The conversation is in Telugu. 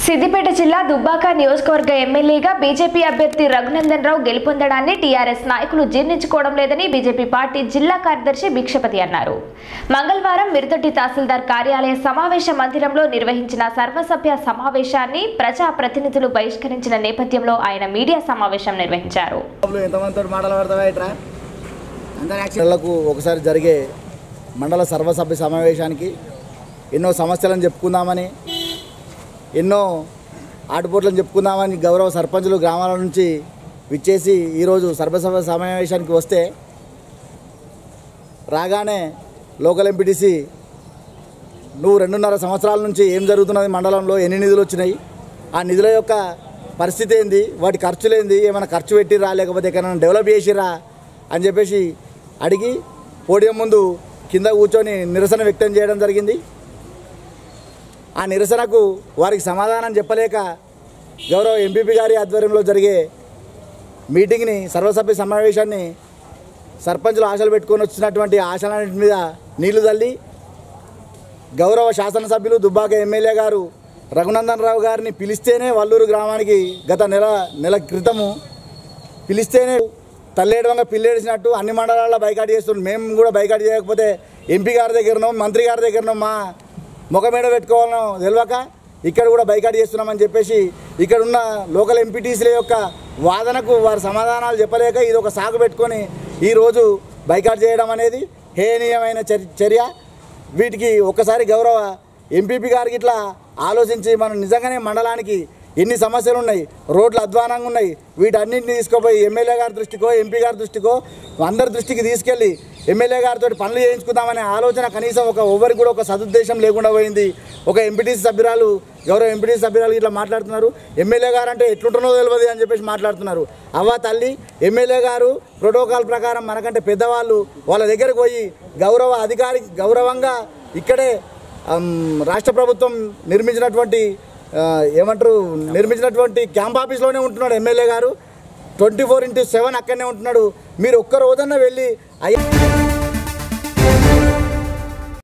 సిద్దిపేట జిల్లా దుబ్బాక నియోజకవర్గ ఎమ్మెల్యేగా బీజేపీ అభ్యర్థి రఘునందన్ రావు గెలుపొందడాన్ని టీఆర్ఎస్ నాయకులు జీర్ణించుకోవడం లేదని బీజేపీ పార్టీ జిల్లా కార్యదర్శి భిక్షపతి అన్నారు మంగళవారం మిరుదొడ్డి తహసీల్దార్ కార్యాలయ సమావేశ మందిరంలో నిర్వహించిన సర్వసభ్య సమావేశాన్ని ప్రజా ప్రతినిధులు బహిష్కరించిన నేపథ్యంలో ఆయన మీడియా సమావేశం నిర్వహించారు బాబులు ఎంతమందితో మాటలు పడతావా ఇట్రా నెలలకు ఒకసారి జరిగే మండల సర్వసభ్య సమావేశానికి ఎన్నో సమస్యలను చెప్పుకుందామని ఎన్నో ఆటుపోట్లను చెప్పుకుందామని గౌరవ సర్పంచులు గ్రామాల నుంచి విచ్చేసి ఈరోజు సర్వసభ సమావేశానికి వస్తే రాగానే లోకల్ ఎంపీటీసీ నువ్వు రెండున్నర సంవత్సరాల నుంచి ఏం జరుగుతున్నది మండలంలో ఎన్ని నిధులు వచ్చినాయి ఆ నిధుల యొక్క పరిస్థితి ఏంది వాటి ఖర్చులు ఏంది ఏమైనా ఖర్చు పెట్టిరా లేకపోతే ఎక్కడైనా డెవలప్ చేసిరా అని చెప్పేసి అడిగి పోడియం ముందు కింద కూర్చొని నిరసన వ్యక్తం చేయడం జరిగింది ఆ నిరసనకు వారికి సమాధానం చెప్పలేక గౌరవ ఎంపీపీ గారి ఆధ్వర్యంలో జరిగే మీటింగ్ని సర్వసభ్య సమావేశాన్ని సర్పంచులు ఆశలు పెట్టుకొని వచ్చినటువంటి ఆశలన్నింటి మీద నీళ్లు తల్లి గౌరవ శాసనసభ్యులు దుబ్బాక ఎమ్మెల్యే గారు రఘునందన్ రావు గారిని పిలిస్తేనే వల్లూరు గ్రామానికి గత నెల నెల క్రితము పిలిస్తేనే తల్లేడవంగా పిల్లేడిసినట్టు అన్ని మండలాల్లో బైకాట్ చేస్తున్నాం మేము కూడా బైకాట్ చేయకపోతే ఎంపీ గారి దగ్గరనో మంత్రి గారి దగ్గరనో మా ముఖమేడ పెట్టుకోవాలనో తెలియక ఇక్కడ కూడా బైకాట్ చేస్తున్నామని చెప్పేసి ఇక్కడ ఉన్న లోకల్ ఎంపీటీసీల యొక్క వాదనకు వారి సమాధానాలు చెప్పలేక ఇది ఒక సాగు పెట్టుకొని ఈరోజు బైకాట్ చేయడం అనేది హేనీయమైన చర్- చర్య వీటికి ఒక్కసారి గౌరవ ఎంపీపీ గారికి ఇట్లా ఆలోచించి మనం నిజంగానే మండలానికి ఎన్ని సమస్యలు ఉన్నాయి రోడ్లు అధ్వానంగా ఉన్నాయి వీటన్నింటిని తీసుకుపోయి ఎమ్మెల్యే గారి దృష్టికో ఎంపీ గారి దృష్టికో అందరి దృష్టికి తీసుకెళ్ళి ఎమ్మెల్యే గారితో పనులు చేయించుకుందామనే ఆలోచన కనీసం ఒక ఎవరికి కూడా ఒక సదుద్దేశం లేకుండా పోయింది ఒక ఎంపీటీసీ సభ్యురాలు గౌరవ ఎంపీటీసీ సభ్యురాలు ఇట్లా మాట్లాడుతున్నారు ఎమ్మెల్యే గారు అంటే ఎట్లుంటున్నో తెలియదు అని చెప్పేసి మాట్లాడుతున్నారు అవ్వ తల్లి ఎమ్మెల్యే గారు ప్రోటోకాల్ ప్రకారం మనకంటే పెద్దవాళ్ళు వాళ్ళ దగ్గరకు పోయి గౌరవ అధికారి గౌరవంగా ఇక్కడే ఆమ్, రాష్ట్ర ప్రభుత్వం నిర్మించినటువంటి ఆ, ఏమంటారు నిర్మించినటువంటి క్యాంప్ ఆఫీస్లోనే ఉంటున్నాడు ఎమ్మెల్యే గారు ట్వంటీ ఫోర్ ఇంటూ సెవెన్ అక్కడనే ఉంటున్నాడు మీరు ఒక్క రోజన్నా వెళ్ళి అయ్యా